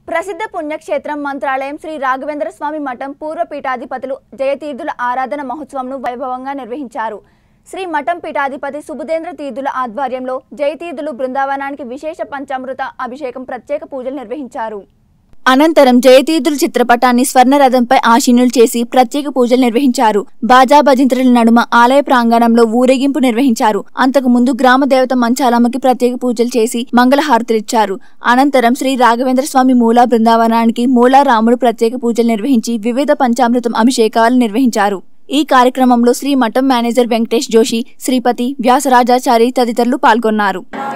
ప్రసిద్ధ పుణ్యక్షేత్రం మంత్రాలయం శ్రీ రాఘవేంద్ర స్వామి మఠం పూర్వ పీఠాధిపతులు జయతీర్థుల ఆరాధన మహోత్సవంను వైభవంగా నిర్వహించారు శ్రీ మఠం పీఠాధిపతి సుబుధేంద్ర తీర్థుల ఆధ్వర్యంలో జయతీర్థులు బృందావనానికి విశేష పంచామృత అభిషేకం ప్రత్యేక పూజలు నిర్వహించారు అనంతరం జయతీర్థుల చిత్రపటాన్ని స్వర్ణరథంపై ఆశీనులు చేసి ప్రత్యేక పూజలు నిర్వహించారు బాజా భజంత్రుల నడుమ ఆలయ ప్రాంగణంలో ఊరేగింపు నిర్వహించారు అంతకు ముందు గ్రామ దేవత మంచాలమ్మకి ప్రత్యేక పూజలు చేసి మంగళహారతులిచ్చారు అనంతరం శ్రీ రాఘవేంద్ర స్వామి మూలా బృందావనానికి మూలా రాముడు ప్రత్యేక పూజలు నిర్వహించి వివిధ పంచామృతం అభిషేకాలు నిర్వహించారు ఈ కార్యక్రమంలో శ్రీ మఠం మేనేజర్ వెంకటేష్ జోషి శ్రీపతి వ్యాసరాజాచారి తదితరులు పాల్గొన్నారు